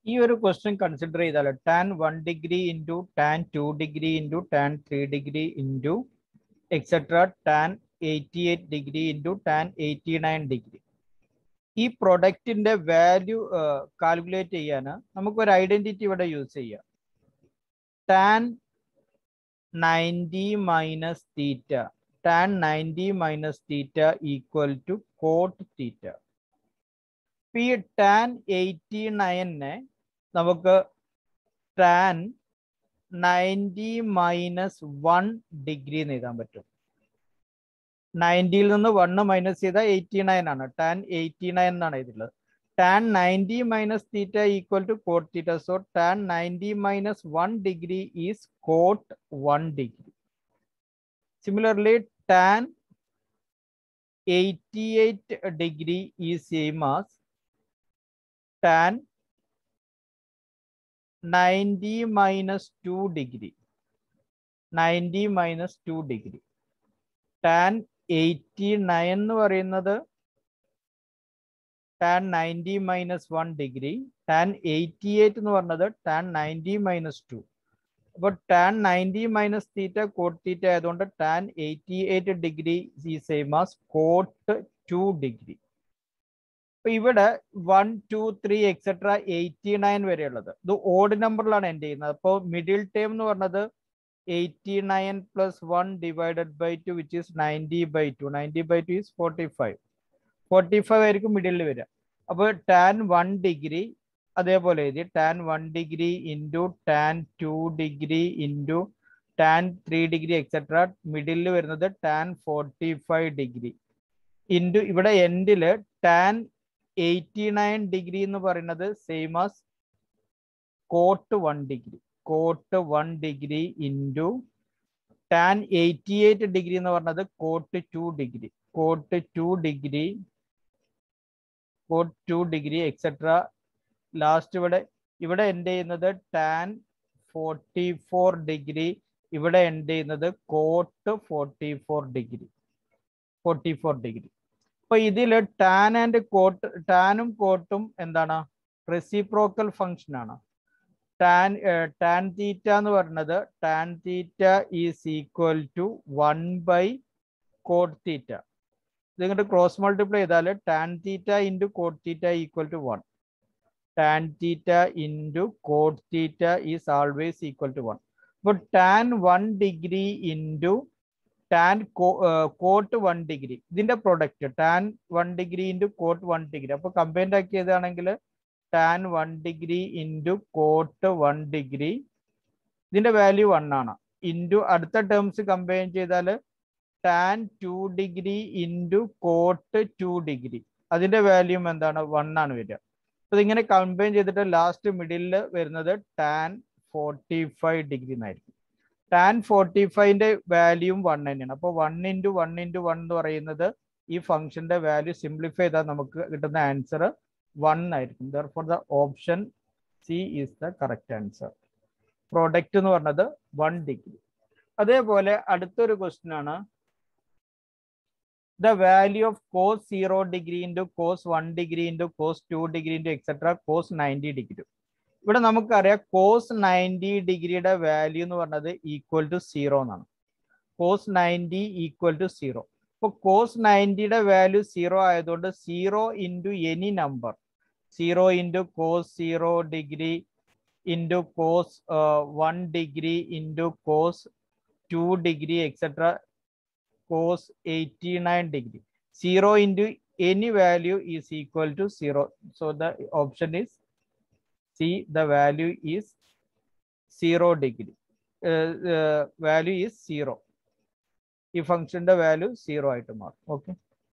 ഈ ഒരു question consider ചെയ്താൽ tan one degree into tan two degree into tan three degree into etcetera tan eighty eight degree into tan eighty nine degree ഈ പ്രൊഡക്റ്റിന്റെ value calculate ചെയ്യാൻ നമുക്കൊരു identity ഇവിടെ use ചെയ്യാം tan ninety minus theta tan ninety minus theta equal to cot theta ഈ tan eighty നയനെ നമുക്ക് tan ninety minus one degree എന്ന് എഴുതാൻ പറ്റും നയൻറ്റിയിൽ നിന്ന് വണ്ണ് മൈനസ് ചെയ്താൽ എയ്റ്റി നയൻ ആണ് ടാൻ എയ്റ്റി നയൻ എന്നാണ് എഴുതിയിട്ടുള്ളത് tan ninety minus theta equal to cot theta so tan ninety minus one degree is cot one degree similarly tan eighty eight degree is same as tan ninety minus two degree ninety minus two degree tan eighty nine എന്ന് പറയുന്നത് tan ninety minus one degree tan eighty eight എന്ന് പറഞ്ഞത് tan ninety minus two അപ്പോൾ tan ninety minus theta cot theta ആയതുകൊണ്ട് tan eighty eight degree ഈ same as cot two degree അപ്പൊ ഇവിടെ one two three etcetera eighty nine വരെയുള്ളത് ഇത് odd നമ്പറിലാണ് end ചെയ്യുന്നത് അപ്പോൾ മിഡിൽ ടേം എന്ന് പറഞ്ഞത് eighty nine plus one divided by two which is ninety by two ninety by two is forty five forty five ആയിരിക്കും മിഡിലിൽ വരിക അപ്പോൾ ടാൻ വൺ ഡിഗ്രി അതേപോലെ എഴുതി tan one degree into tan two degree into tan three degree etcetera മിഡിലിൽ വരുന്നത് tan forty five degree into ഇവിടെ എൻഡിൽ ടാൻ എയ്റ്റി നയൻ ഡിഗ്രി എന്ന് പറയുന്നത് same as cot one degree cot one degree into tan eighty eight degree എന്ന് പറഞ്ഞത് cot two degree cot two degree cot two degree etcetera last ഇവിടെ ഇവിടെ end ചെയ്യുന്നത് tan forty four degree ഇവിടെ end ചെയ്യുന്നത് cot forty four degree forty four degree അപ്പൊ ഇതിൽ tan and cot ടാനും കോട്ടും എന്താണ് റെസിപ്രോക്കൽ ഫംഗ്ഷൻ ആണ് ടാൻ ടാൻ തീറ്റ എന്ന് പറയുന്നത് tan theta is equal to one by cot theta ഇത് ഇങ്ങോട്ട് ക്രോസ് മൾട്ടിപ്ലൈ ചെയ്താൽ tan theta into cot theta equal to one tan theta into cot theta is always equal to one അപ്പോൾ tan one degree into tan cot one degree ഇതിന്റെ product tan one degree into cot one degree അപ്പോൾ combined ആക്കിയതാണെങ്കിൽ tan one degree into cot one degree ഇതിന്റെ value one ആണ് into അടുത്ത terms combine ചെയ്താൽ tan two degree into cot two degree അതിന്റെ value എന്താണ് one ആണ് വരിക അപ്പൊ ഇതിങ്ങനെ കമ്പൈൻ ചെയ്തിട്ട് ലാസ്റ്റ് മിഡിലിൽ വരുന്നത് ടാൻ ഫോർട്ടി ഫൈവ് ഡിഗ്രി എന്നായിരിക്കും ടാൻ ഫോർട്ടി ഫൈവിന്റെ വാല്യൂം വൺ തന്നെയാണ് അപ്പോൾ one into one into one എന്ന് പറയുന്നത് ഈ ഫംഗ്ഷന്റെ വാല്യൂ സിംപ്ലിഫൈ ചെയ്താൽ നമുക്ക് കിട്ടുന്ന ആൻസർ വൺ ആയിരിക്കും for the option C is the correct answer product എന്ന് പറഞ്ഞത് വൺ ഡിഗ്രി അതേപോലെ അടുത്തൊരു ക്വസ്റ്റ്യൻ ആണ് the value of cos 0 degree into cos 1 degree into cos 2 degree into etc cos 90 degree ഇവിടെ നമുക്കറിയാം കോസ് നയൻറ്റി ഡിഗ്രിയുടെ value എന്ന് പറഞ്ഞത് ഈക്വൽ ടു സീറോ എന്നാണ് cos ninety equal to zero അപ്പോൾ കോസ് നയൻറ്റിയുടെ വാല്യൂ സീറോ ആയതുകൊണ്ട് zero into any number zero into cos zero degree into cos one degree into cos two degree etcetera cos 89 degree. 0 into any value is equal to 0. So the option is C. The value is 0 degree. Uh, uh, value is 0. ഈ ഫംഗ്ഷന്റെ value zero ആയിട്ട് മാറും okay